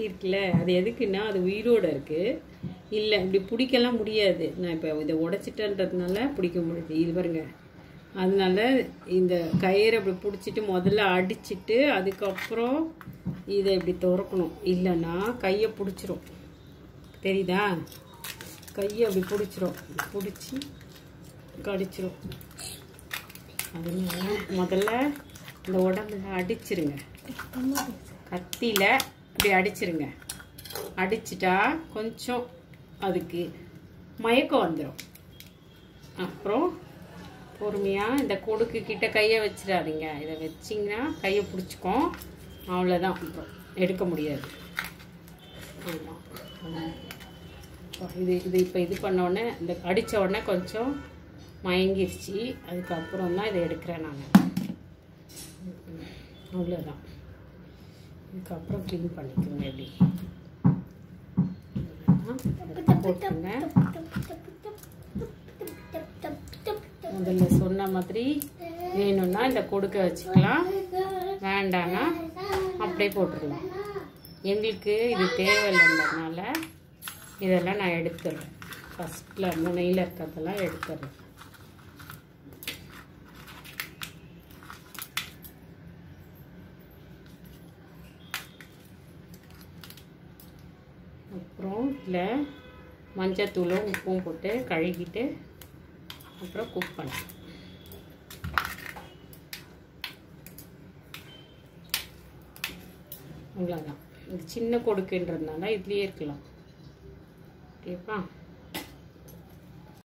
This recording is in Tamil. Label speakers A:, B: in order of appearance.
A: கட்டி இருக்குல்ல அது எதுக்குன்னா அது உயிரோட இருக்கு இல்லை இப்படி பிடிக்கலாம் முடியாது நான் இப்போ இதை உடைச்சிட்டேன்றதுனால பிடிக்க முடியுது இது பாருங்க அதனால இந்த கயிறை இப்படி பிடிச்சிட்டு முதல்ல அடிச்சிட்டு அதுக்கப்புறம் இதை இப்படி திறக்கணும் இல்லைன்னா கையை பிடிச்சிரும் தெரியுதா கையை அப்படி பிடிச்சிரும் பிடிச்சி கடிச்சிரும் அதனால முதல்ல இந்த உடம்புல அடிச்சிருங்க கத்தியில் இப்படி அடிச்சிருங்க அடிச்சிட்டா கொஞ்சம் அதுக்கு மயக்கம் வந்துடும் அப்புறம் பொறுமையாக இந்த கொடுக்கு கிட்ட கையை வச்சிடாதீங்க இதை வச்சிங்கன்னா கையை பிடிச்சிக்கும் அவ்வளோதான் அப்புறம் எடுக்க முடியாது ஆமாம் இது இது இப்போ இது பண்ண உடனே இந்த அடித்த உடனே கொஞ்சம் மயங்கிருச்சு அதுக்கப்புறம் தான் இதை எடுக்கிறேன் நான் அவ்வளோதான் இதுக்கப்புறம் க்ளீன் பண்ணிக்கோங்க எப்படி அவ்வளவுதான். போட்டுருங்க முதல்ல சொன்ன மாதிரி வேணும்னா இந்த கொடுக்க வச்சுக்கலாம் வேண்டாம்னா அப்படியே போட்டுடலாம் எங்களுக்கு இது தேவையில்லைன்றதுனால இதெல்லாம் நான் எடுத்துடுறேன் ஃபஸ்ட்டில் முனையில் இருக்கிறதெல்லாம் எடுத்துடுறேன் அப்புறம் இதில் மஞ்சத்தூளும் உப்பும் போட்டு கழுகிட்டு அப்புறம் குக் பண்ணேன் அவ்வளோதான் இது சின்ன கொடுக்குன்றதுனால இதுலேயே இருக்கலாம் ஓகேப்பா